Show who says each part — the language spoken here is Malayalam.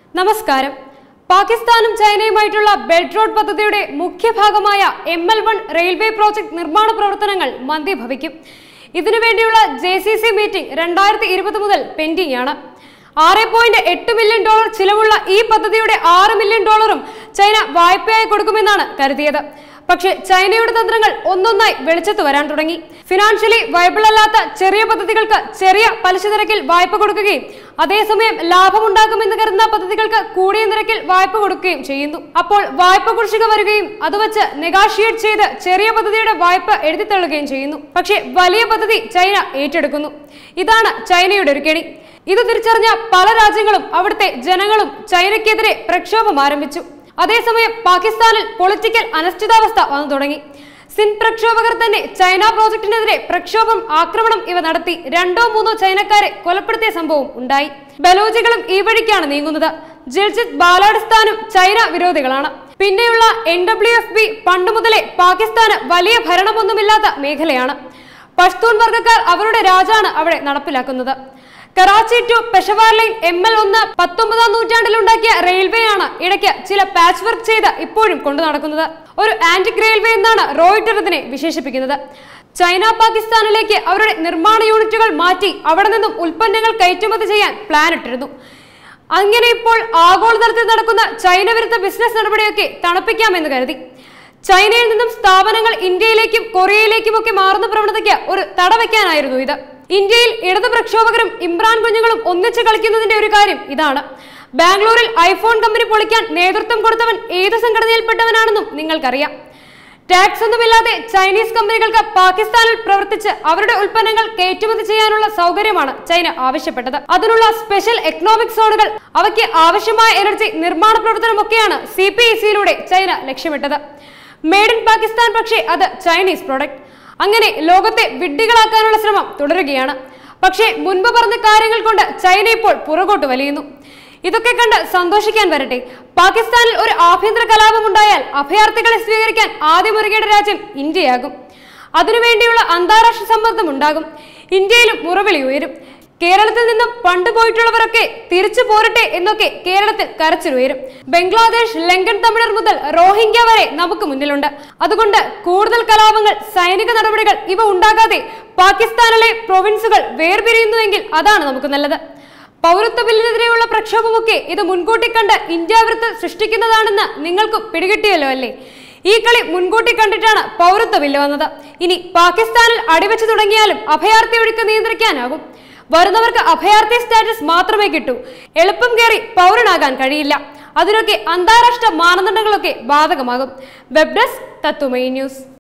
Speaker 1: നമസ്കാരം പാകിസ്ഥാനും ചൈനയുമായിട്ടുള്ള ബെൽറ്റ് റോഡ് പദ്ധതിയുടെ മുഖ്യ ഭാഗമായ M L one railway project നിർമ്മാണ പ്രവർത്തനങ്ങൾ മന്ദീഭവിക്കും ഇതിനുവേണ്ടിയുള്ള ജെ സി സി മീറ്റിംഗ് രണ്ടായിരത്തി ഇരുപത് മുതൽ പെൻഡിംഗ് ആണ് ആറ് പോയിന്റ് എട്ട് മില്യൺ ഡോളർ ചിലവുള്ള ഈ പദ്ധതിയുടെ ആറ് മില്യൺ ഡോളറും ചൈന വായ്പയായി കൊടുക്കുമെന്നാണ് കരുതിയത് പക്ഷേ ചൈനയുടെ തന്ത്രങ്ങൾ ഒന്നൊന്നായി വെളിച്ചത്ത് വരാൻ തുടങ്ങി ഫിനാൻഷ്യലി വയബിൾ അല്ലാത്ത ചെറിയ പദ്ധതികൾക്ക് ചെറിയ പലിശ നിരക്കിൽ വായ്പ കൊടുക്കുകയും അതേസമയം ലാഭമുണ്ടാക്കുമെന്ന് കരുതുന്ന പദ്ധതികൾക്ക് കൂടിയ നിരക്കിൽ വായ്പ കൊടുക്കുകയും ചെയ്യുന്നു അപ്പോൾ വായ്പ കുടിശ്ശിക വരികയും അത് വെച്ച് നെഗോഷിയേറ്റ് ചെയ്ത് ചെറിയ പദ്ധതിയുടെ വായ്പ എഴുതിത്തള്ളുകയും ചെയ്യുന്നു പക്ഷേ വലിയ പദ്ധതി ചൈന ഏറ്റെടുക്കുന്നു ഇതാണ് ചൈനയുടെ ഒരു കെണി ഇത് തിരിച്ചറിഞ്ഞ പല രാജ്യങ്ങളും അവിടുത്തെ ജനങ്ങളും ചൈനയ്ക്കെതിരെ പ്രക്ഷോഭം ആരംഭിച്ചു അതേസമയം പാകിസ്ഥാനിൽ പൊളിറ്റിക്കൽ അനിശ്ചിതാവസ്ഥ വന്നു തുടങ്ങി സിൻ പ്രക്ഷോഭകർ തന്നെ ചൈന പ്രോജക്ടിനെതിരെ പ്രക്ഷോഭം ആക്രമണം ഇവ നടത്തി രണ്ടോ മൂന്നോ ചൈനക്കാരെ കൊലപ്പെടുത്തിയ സംഭവം ഉണ്ടായി ബലോചികളും ഈ വഴിക്കാണ് നീങ്ങുന്നത് ജിൽജിത് ബാലാഡിസ്ഥാനും ചൈന വിരോധികളാണ് പിന്നെയുള്ള എൻ ഡബ്ല്യു എഫ് ബി പണ്ട് മുതലേ പാകിസ്ഥാന് വലിയ ഭരണമൊന്നുമില്ലാത്ത മേഖലയാണ് പഷ്തൂൺ വർഗ്ഗക്കാർ അവരുടെ രാജാണ് അവിടെ നടപ്പിലാക്കുന്നത് Karachi to Peshawar line M L ഒന്ന് പത്തൊമ്പതാം നൂറ്റാണ്ടിൽ ഉണ്ടാക്കിയ റെയിൽവേയാണ് ഇടയ്ക്ക് ചില പാച്ച് വർക്ക് ചെയ്ത് ഇപ്പോഴും കൊണ്ടു നടക്കുന്നത് ഒരു ആന്റിക് റെയിൽവേ എന്നാണ് റോയിറ്റർ ഇതിനെ വിശേഷിപ്പിക്കുന്നത് ചൈന പാകിസ്ഥാനിലേക്ക് അവരുടെ നിർമ്മാണ യൂണിറ്റുകൾ മാറ്റി അവിടെ നിന്നും ഉൽപ്പന്നങ്ങൾ കയറ്റുമതി ചെയ്യാൻ പ്ലാൻ ഇട്ടിരുന്നു അങ്ങനെ ഇപ്പോൾ ആഗോളതലത്തിൽ നടക്കുന്ന ചൈന വിരുദ്ധ ബിസിനസ് നടപടിയൊക്കെ തണുപ്പിക്കാമെന്ന് കരുതി ചൈനയിൽ നിന്നും സ്ഥാപനങ്ങൾ ഇന്ത്യയിലേക്കും കൊറിയയിലേക്കും ഒക്കെ മാറുന്ന പ്രവണതയ്ക്ക് ഒരു തടവയ്ക്കാനായിരുന്നു ഇത് ഇന്ത്യയിൽ ഇടത് പ്രക്ഷോഭകരും ഇമ്രാൻ കുഞ്ഞുങ്ങളും ഒന്നിച്ച് കളിക്കുന്നതിന്റെ ഒരു കാര്യം ഇതാണ് ബാംഗ്ലൂരിൽ ഐഫോൺ കമ്പനി പൊളിക്കാൻ നേതൃത്വം കൊടുത്തവൻ ഏത് സംഘടനയിൽപ്പെട്ടവനാണെന്നും നിങ്ങൾക്കറിയാം ടാക്സ് ഒന്നുമില്ലാതെ ചൈനീസ് കമ്പനികൾക്ക് പാകിസ്ഥാനിൽ പ്രവർത്തിച്ച് അവരുടെ ഉൽപ്പന്നങ്ങൾ കയറ്റുമതി ചെയ്യാനുള്ള സൗകര്യമാണ് ചൈന ആവശ്യപ്പെട്ടത് അതിനുള്ള സ്പെഷ്യൽ എക്കണോമിക് സോണുകൾ അവയ്ക്ക് ആവശ്യമായ എനർജി നിർമ്മാണ പ്രവർത്തനമൊക്കെയാണ് സി പി ഇ സിയിലൂടെ ചൈന ലക്ഷ്യമിട്ടത് മെയ്ഡ് ഇൻ പാകിസ്ഥാൻ പക്ഷേ അത് ചൈനീസ് പ്രോഡക്റ്റ് അങ്ങനെ ലോകത്തെ വിഡ്ഢികളാക്കാനുള്ള ശ്രമം തുടരുകയാണ് പക്ഷേ മുൻപ് പറഞ്ഞ കാര്യങ്ങൾ കൊണ്ട് ചൈന ഇപ്പോൾ പുറകോട്ട് വലിയുന്നു ഇതൊക്കെ കണ്ട് സന്തോഷിക്കാൻ വരട്ടെ പാകിസ്ഥാനിൽ ഒരു ആഭ്യന്തര കലാപം ഉണ്ടായാൽ അഭയാർത്ഥികളെ സ്വീകരിക്കാൻ ആദ്യം ഒരുങ്ങേണ്ട രാജ്യം ഇന്ത്യയാകും അതിനുവേണ്ടിയുള്ള അന്താരാഷ്ട്ര സമ്മർദ്ദം ഉണ്ടാകും ഇന്ത്യയിലും മുറവിളി ഉയരും കേരളത്തിൽ നിന്നും പണ്ട് പോയിട്ടുള്ളവരൊക്കെ തിരിച്ചു പോരട്ടെ എന്നൊക്കെ കേരളത്തിൽ കരച്ചിലുയരും ബംഗ്ലാദേശ് ലങ്കൻ തമിഴർ മുതൽ റോഹിംഗ്യ വരെ നമുക്ക് മുന്നിലുണ്ട് അതുകൊണ്ട് കൂടുതൽ കലാപങ്ങൾ സൈനിക നടപടികൾ ഇവ ഉണ്ടാകാതെ പാകിസ്ഥാനിലെ പ്രൊവിൻസുകൾ വേർപിരിയുന്നുവെങ്കിൽ അതാണ് നമുക്ക് നല്ലത് പൗരത്വ ബില്ലിനെതിരെയുള്ള പ്രക്ഷോഭമൊക്കെ ഇത് മുൻകൂട്ടി കണ്ട് ഇന്ത്യ വിരുദ്ധ സൃഷ്ടിക്കുന്നതാണെന്ന് നിങ്ങൾക്ക് പിടികിട്ടിയല്ലോ അല്ലേ ഈ കളി മുൻകൂട്ടി കണ്ടിട്ടാണ് പൗരത്വ ബില്ല് വന്നത് ഇനി പാകിസ്ഥാനിൽ അടിവെച്ചു തുടങ്ങിയാലും അഭയാർത്ഥി ഒഴുക്ക് നിയന്ത്രിക്കാനാകും വരുന്നവർക്ക് അഭയാർത്ഥി സ്റ്റാറ്റസ് മാത്രമേ കിട്ടൂ എളുപ്പം കയറി പൗരനാകാൻ കഴിയില്ല അതിനൊക്കെ അന്താരാഷ്ട്ര മാനദണ്ഡങ്ങളൊക്കെ ബാധകമാകും വെബ് ഡെസ്ക് തത്തുമൈ ന്യൂസ്